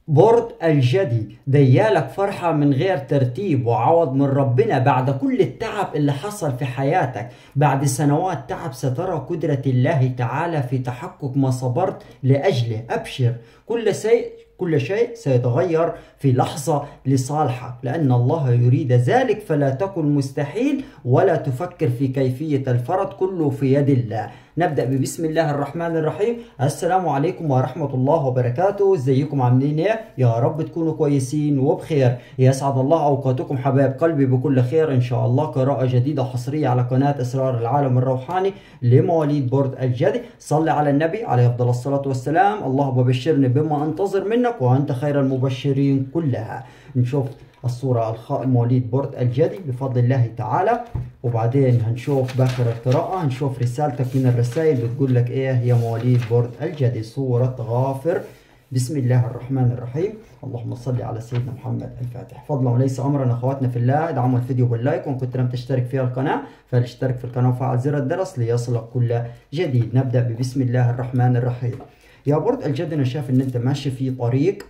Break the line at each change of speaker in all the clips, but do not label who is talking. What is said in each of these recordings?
برد الجدي ديالك فرحة من غير ترتيب وعوض من ربنا بعد كل التعب اللي حصل في حياتك بعد سنوات تعب سترى قدرة الله تعالى في تحقق ما صبرت لأجله أبشر كل شيء كل شيء سيتغير في لحظة لصالحك لأن الله يريد ذلك فلا تكن مستحيل ولا تفكر في كيفية الفرد كله في يد الله نبدأ ببسم الله الرحمن الرحيم السلام عليكم ورحمة الله وبركاته ازيكم عاملين ايه يا رب تكونوا كويسين وبخير يسعد الله اوقاتكم حبايب قلبي بكل خير ان شاء الله قراءة جديدة حصرية على قناة اسرار العالم الروحاني لمواليد برد الجدي صلي على النبي عليه افضل الصلاة والسلام الله ببشرني بما انتظر منك وانت خير المبشرين كلها نشوف الصورة الخاء مواليد برد الجدي بفضل الله تعالى وبعدين هنشوف باخر القراءة هنشوف رسالتك من الرسائل بتقول لك ايه يا مواليد برد الجدي صورة غافر بسم الله الرحمن الرحيم اللهم صل على سيدنا محمد الفاتح فضلا وليس امرا اخواتنا في الله ادعموا الفيديو باللايك وان كنت لم تشترك في القناه فاشترك في القناه وفعل زر الجرس ليصلك كل جديد نبدا ببسم الله الرحمن الرحيم يا برد الجدي انا شايف ان انت ماشي في طريق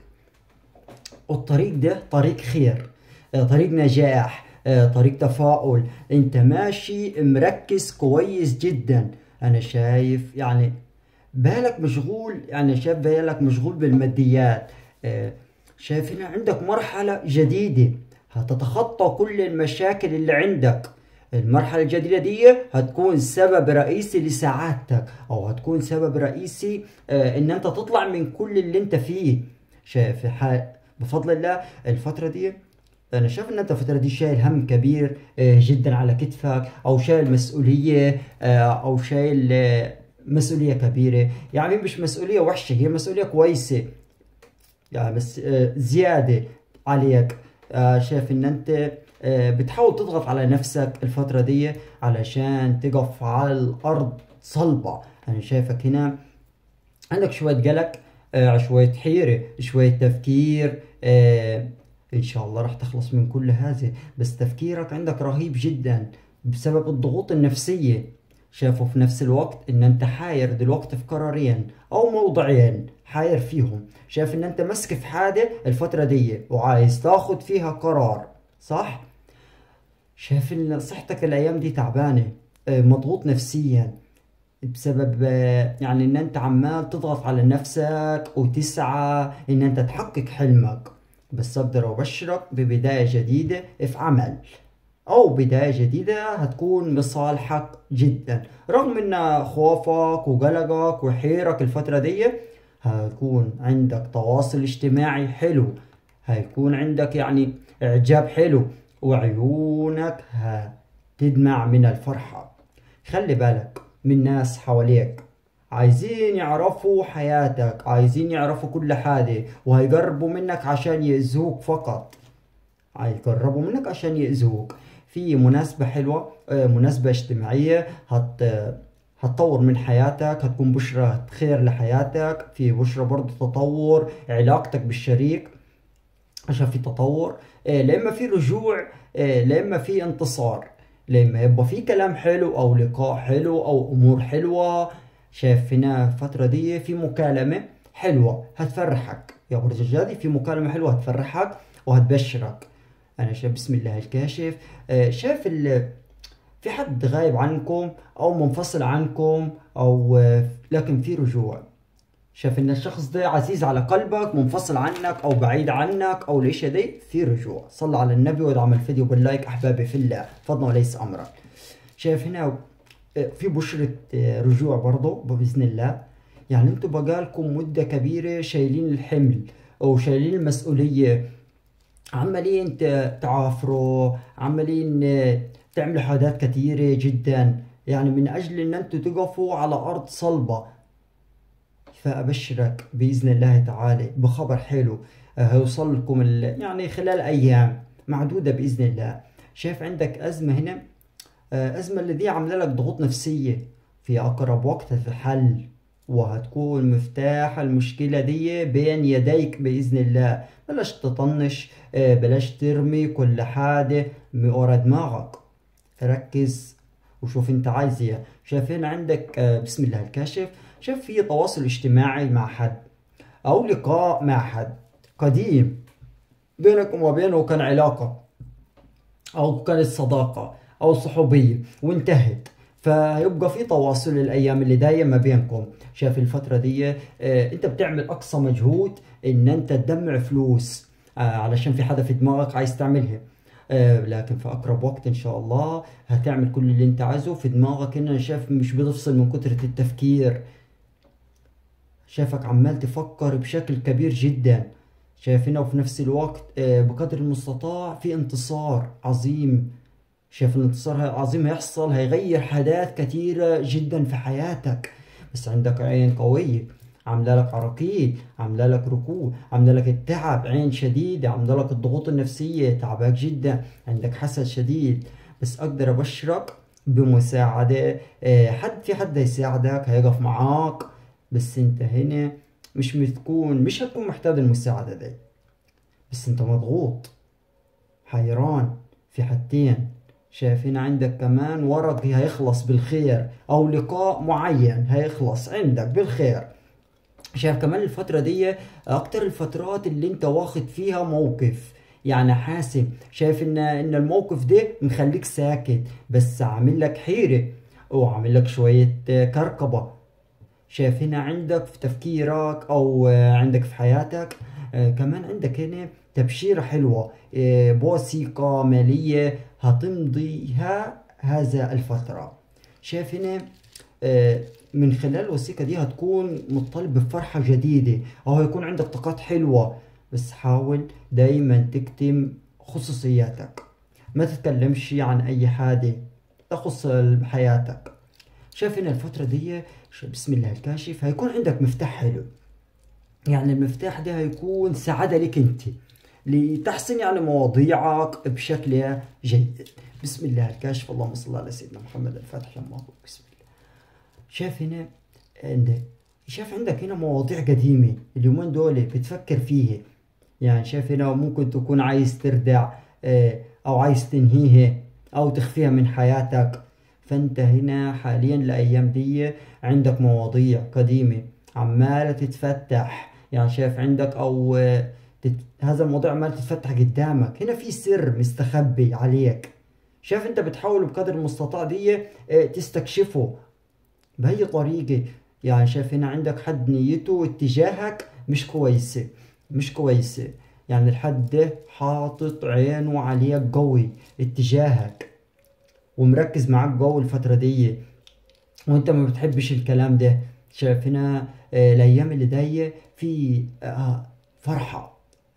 والطريق ده طريق خير آه، طريق نجاح آه، طريق تفاؤل انت ماشي مركز كويس جدا انا شايف يعني بالك مشغول يعني شايف بالك مشغول بالماديات آه، شايف هنا عندك مرحلة جديدة هتتخطى كل المشاكل اللي عندك المرحلة الجديدة دي هتكون سبب رئيسي لسعادتك او هتكون سبب رئيسي ان انت تطلع من كل اللي انت فيه شايف بفضل الله الفترة دي انا شايف ان انت الفترة دي شايل هم كبير آه، جدا على كتفك او شايل مسؤولية آه، او شايل آه، مسؤولية كبيرة يعني مش مسؤولية وحشة هي مسؤولية كويسة يعني بس زيادة عليك شايف ان انت بتحاول تضغط على نفسك الفترة دي علشان تقف على الارض صلبة انا شايفك هنا عندك شوية قلق شوية حيرة شوية تفكير آه ان شاء الله راح تخلص من كل هذا بس تفكيرك عندك رهيب جدا بسبب الضغوط النفسية شافوا في نفس الوقت ان انت حاير دلوقتي في قرارين او موضعين حاير فيهم شايف ان انت مسك في حاجة الفترة دي وعايز تاخد فيها قرار صح شايف ان صحتك الايام دي تعبانة آه، مضغوط نفسيا بسبب يعني ان انت عمال تضغط على نفسك وتسعى ان انت تحقق حلمك بس اقدر ابشرك ببداية جديدة في عمل او بداية جديدة هتكون لصالحك جدا رغم ان خوفك وقلقك وحيرك الفترة دي هيكون عندك تواصل اجتماعي حلو هيكون عندك يعني اعجاب حلو وعيونك هتدمع من الفرحة خلي بالك من ناس حواليك عايزين يعرفوا حياتك عايزين يعرفوا كل حاجة وهيقربوا منك عشان يأذوك فقط هيقربوا منك عشان يأذوك في مناسبة حلوة آه، مناسبة اجتماعية هت هتطور من حياتك هتكون بشرة خير لحياتك في بشرة برضه تطور علاقتك بالشريك عشان في تطور آه، لما في رجوع آه، لما في انتصار لما يبقى في كلام حلو او لقاء حلو او امور حلوه شايف هنا الفتره دي في مكالمه حلوه هتفرحك يا برج الجدي في مكالمه حلوه هتفرحك وهتبشرك انا شايف بسم الله الكاشف آه، شايف في حد غايب عنكم او منفصل عنكم او آه، لكن في رجوع شاف ان الشخص ده عزيز على قلبك منفصل عنك او بعيد عنك او ليش دي في رجوع صلى على النبي وادعم الفيديو باللايك احبابي في الله فضلا وليس امرا شايف هنا آه، في بشرة آه، رجوع برضه باذن الله يعني انتوا بقالكم مدة كبيرة شايلين الحمل او شايلين المسؤولية عمالين تعافروا عمالين آه، تعملوا حاجات كثيرة جدا يعني من اجل ان انتوا تقفوا على ارض صلبة فأبشرك بإذن الله تعالى بخبر حلو آه، هيوصل لكم يعني خلال أيام معدودة بإذن الله شايف عندك أزمة هنا آه، أزمة اللي دي عاملة لك ضغوط نفسية في أقرب وقت في حل وهتكون مفتاح المشكلة دي بين يديك بإذن الله بلاش تطنش آه، بلاش ترمي كل حاجة ورا دماغك ركز وشوف انت عايز ايه شايف هنا عندك بسم الله الكاشف شوف في تواصل اجتماعي مع حد او لقاء مع حد قديم بينك وما بينه كان علاقة أو كانت صداقة أو صحوبية وانتهت فيبقى في تواصل الايام اللي دايم ما بينكم شايف الفتره دي آه انت بتعمل اقصى مجهود ان انت تجمع فلوس آه علشان في حدا في دماغك عايز تعملها آه لكن في اقرب وقت ان شاء الله هتعمل كل اللي انت عايزه في دماغك ان انا شايف مش بتفصل من كترة التفكير شايفك عمال تفكر بشكل كبير جدا شايفينه وفي نفس الوقت آه بقدر المستطاع في انتصار عظيم شايف الانتصار العظيم هيحصل هيغير حاجات كتيرة جدا في حياتك بس عندك عين قوية عاملة لك عراقيل عاملة لك ركود عاملة لك التعب عين شديدة عاملة لك الضغوط النفسية تعباك جدا عندك حسد شديد بس أقدر أبشرك بمساعدة حد في حد هيساعدك هيقف معاك بس انت هنا مش بتكون مش هتكون محتاج المساعدة دي بس انت مضغوط حيران في حاجتين شايفين عندك كمان ورق هيخلص بالخير او لقاء معين هيخلص عندك بالخير شايف كمان الفترة دي اكتر الفترات اللي انت واخد فيها موقف يعني حاسم شايف ان ان الموقف ده مخليك ساكت بس عامل لك حيرة وعامل لك شوية كركبة شايف هنا عندك في تفكيرك او عندك في حياتك كمان عندك هنا تبشيرة حلوة بوثيقة مالية هتمضيها هذا الفترة شايف هنا من خلال الوثيقة دي هتكون مطالب بفرحة جديدة أو هيكون عندك طاقات حلوة بس حاول دايما تكتم خصوصياتك ما تتكلمش عن أي حاجة تخص حياتك شايف هنا الفترة دي بسم الله الكاشف هيكون عندك مفتاح حلو يعني المفتاح ده هيكون سعادة لك انت لتحسين يعني مواضيعك بشكل جيد بسم الله الكاشف اللهم صل على سيدنا محمد الفاتح لما بسم الله شايف هنا عندك شايف عندك هنا مواضيع قديمة اليومين دول بتفكر فيها يعني شايف هنا ممكن تكون عايز تردع او عايز تنهيها او تخفيها من حياتك فانت هنا حاليا الايام دي عندك مواضيع قديمة عمالة تتفتح يعني شايف عندك او تت... هذا الموضوع عمال تتفتح قدامك هنا في سر مستخبي عليك شايف انت بتحاول بقدر المستطاع دي تستكشفه بأي طريقة يعني شايف هنا عندك حد نيته اتجاهك مش كويسة مش كويسة يعني الحد ده حاطط عينه عليك قوي اتجاهك ومركز معاك قوي الفترة دي وانت ما بتحبش الكلام ده شايف هنا آه الايام اللي جاية في آه فرحة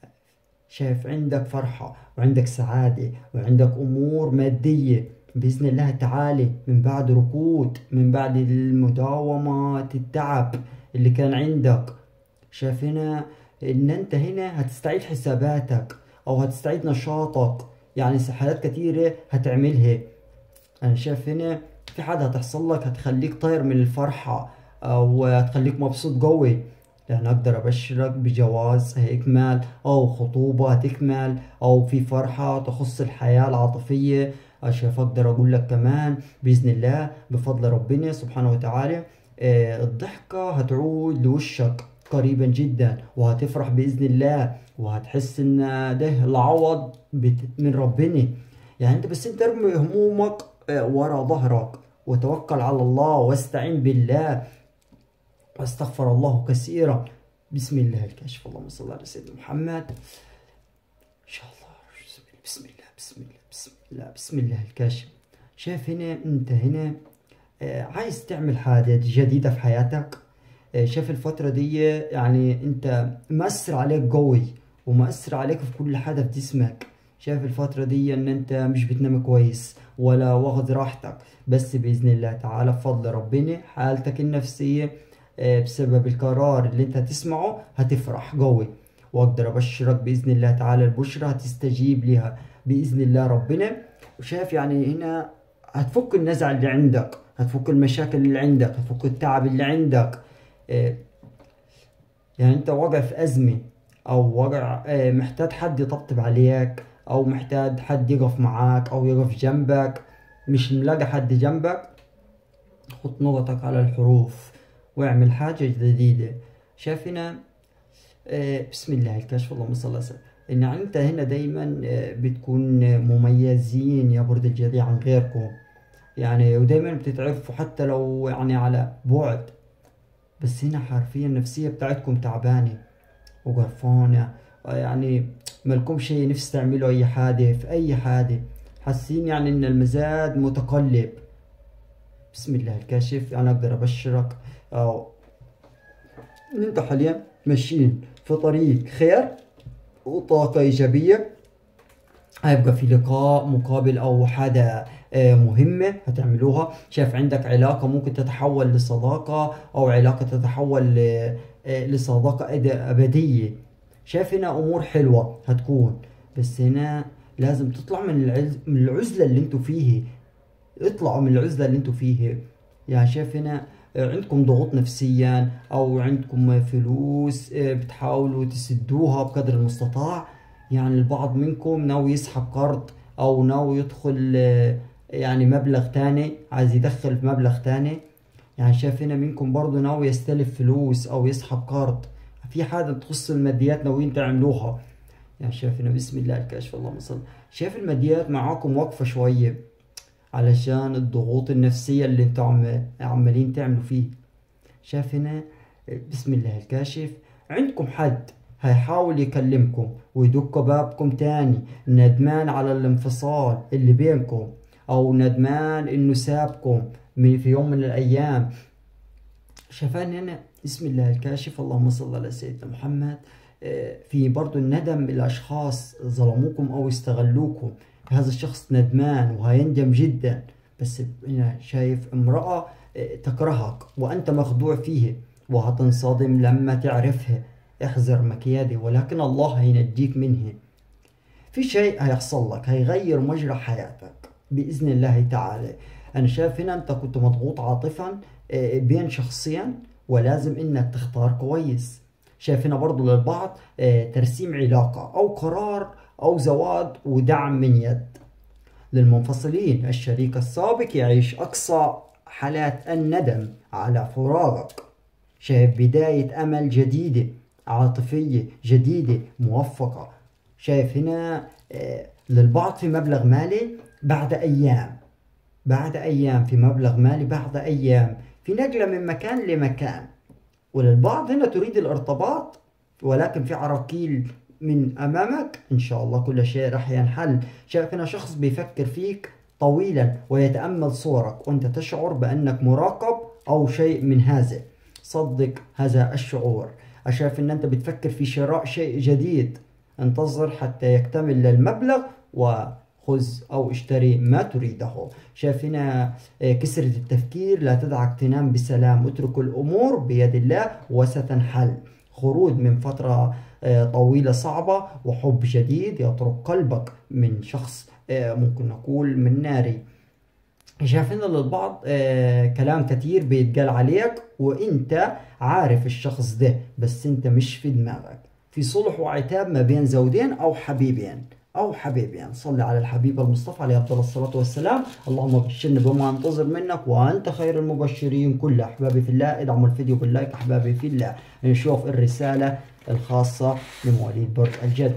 شايف عندك فرحة وعندك سعادة وعندك أمور مادية بإذن الله تعالى من بعد ركود من بعد المداومة التعب اللي كان عندك شايف هنا إن أنت هنا هتستعيد حساباتك أو هتستعيد نشاطك يعني حاجات كتيرة هتعملها أنا شايف هنا في حاجة هتحصل لك هتخليك طاير من الفرحة أو هتخليك مبسوط قوي يعني أقدر أبشرك بجواز هيكمل أو خطوبة هتكمل أو في فرحة تخص الحياة العاطفية شايف أقدر أقول لك كمان بإذن الله بفضل ربنا سبحانه وتعالى آه الضحكة هتعود لوشك قريبا جدا وهتفرح بإذن الله وهتحس إن ده العوض من ربنا يعني أنت بس أنت ارمي همومك آه ورا ظهرك وتوكل على الله واستعين بالله واستغفر الله كثيرا بسم الله الكاشف اللهم صل على سيدنا محمد ان شاء الله بسم الله بسم الله بسم الله بسم الله الكاشف شايف هنا انت هنا آه عايز تعمل حاجة جديدة في حياتك آه شايف الفترة دي يعني انت مأثر عليك قوي ومأثر عليك في كل حاجة في جسمك شايف الفترة دي ان انت مش بتنام كويس ولا واخد راحتك بس بإذن الله تعالى بفضل ربنا حالتك النفسية بسبب القرار اللي انت هتسمعه هتفرح قوي واقدر ابشرك باذن الله تعالى البشرى هتستجيب لها باذن الله ربنا وشايف يعني هنا هتفك النزع اللي عندك هتفك المشاكل اللي عندك هتفك التعب اللي عندك يعني انت واقع في ازمه او واقع محتاج حد يطبطب عليك او محتاج حد يقف معاك او يقف جنبك مش ملاقي حد جنبك حط نقطك على الحروف واعمل حاجة جديدة شايف هنا آه، بسم الله الكشف اللهم صل على سيدنا ان يعني انت هنا دايما آه، بتكون مميزين يا برج الجدي عن غيركم يعني ودايما بتتعرفوا حتى لو يعني على بعد بس هنا حرفيا النفسية بتاعتكم تعبانة وقرفانة يعني مالكم شيء نفس تعملوا اي حاجة في اي حاجة حاسين يعني ان المزاج متقلب بسم الله الكاشف انا اقدر ابشرك او ان انت حاليا ماشيين في طريق خير وطاقة ايجابية هيبقى في لقاء مقابل او حاجة آه، مهمة هتعملوها شايف عندك علاقة ممكن تتحول لصداقة او علاقة تتحول ل- آه، لصداقة أد- ابدية شايف هنا امور حلوة هتكون بس هنا لازم تطلع من العز... من العزلة اللي انتوا فيه اطلعوا من العزلة اللي انتوا فيه يعني شايف هنا آه، عندكم ضغوط نفسيا او عندكم فلوس آه، بتحاولوا تسدوها بقدر المستطاع يعني البعض منكم ناوي يسحب قرض او ناوي يدخل آه، يعني مبلغ تاني عايز يدخل في مبلغ تاني يعني شايف هنا منكم برضو ناوي يستلف فلوس او يسحب قرض في حاجة تخص الماديات ناويين تعملوها يعني شايف هنا بسم الله الكشف اللهم صل شايف الماديات معاكم واقفة شوية علشان الضغوط النفسية اللي انتوا عم... عمالين تعملوا فيه شايف هنا بسم الله الكاشف عندكم حد هيحاول يكلمكم ويدق بابكم تاني ندمان على الانفصال اللي بينكم او ندمان انه سابكم من- في يوم من الايام شافان هنا بسم الله الكاشف اللهم صل على سيدنا محمد آه، في برضو الندم الأشخاص ظلموكم أو استغلوكم هذا الشخص ندمان وهيندم جدا بس هنا شايف امرأة آه، تكرهك وأنت مخدوع فيه وهتنصدم لما تعرفها احذر مكياده ولكن الله هينجيك منه في شيء هيحصل لك هيغير مجرى حياتك بإذن الله تعالى أنا شايف هنا أنت كنت مضغوط عاطفا آه، بين شخصين ولازم إنك تختار كويس شايف هنا برضو للبعض آه، ترسيم علاقة أو قرار أو زواج ودعم من يد للمنفصلين الشريك السابق يعيش أقصى حالات الندم على فراغك شايف بداية أمل جديدة عاطفية جديدة موفقة شايف هنا آه، للبعض في مبلغ مالي بعد أيام بعد أيام في مبلغ مالي بعد أيام في نقلة من مكان لمكان وللبعض هنا تريد الارتباط ولكن في عراقيل من أمامك إن شاء الله كل شيء راح ينحل شايف هنا شخص بيفكر فيك طويلا ويتأمل صورك وأنت تشعر بأنك مراقب أو شيء من هذا صدق هذا الشعور أشاف أن أنت بتفكر في شراء شيء جديد انتظر حتى يكتمل المبلغ وخذ أو اشتري ما تريده شايف هنا آه، كسرة التفكير لا تدعك تنام بسلام اترك الأمور بيد الله وستنحل خروج من فترة آه، طويلة صعبة وحب جديد يطرق قلبك من شخص آه، ممكن نقول من ناري شايفين للبعض آه كلام كتير بيتقال عليك وانت عارف الشخص ده بس انت مش في دماغك في صلح وعتاب ما بين زوجين او حبيبين او حبيبين صل على الحبيب المصطفى عليه افضل الصلاه والسلام اللهم بشرنا بما انتظر منك وانت خير المبشرين كل احبابي في الله ادعموا الفيديو باللايك احبابي في الله نشوف الرساله الخاصه لمواليد برج الجد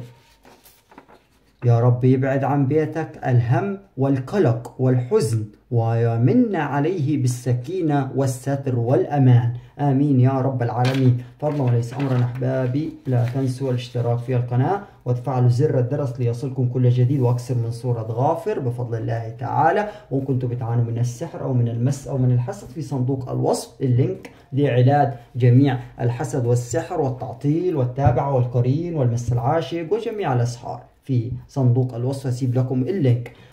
يا رب يبعد عن بيتك الهم والقلق والحزن ويمن عليه بالسكينة والستر والأمان آمين يا رب العالمين فضلا وليس أمرا أحبابي لا تنسوا الاشتراك في القناة وتفعلوا زر الجرس ليصلكم كل جديد وأكثر من صورة غافر بفضل الله تعالى وإن كنتم بتعانوا من السحر أو من المس أو من الحسد في صندوق الوصف اللينك لعلاج جميع الحسد والسحر والتعطيل والتابع والقرين والمس العاشق وجميع الأسحار في صندوق الوصف أسيب لكم اللينك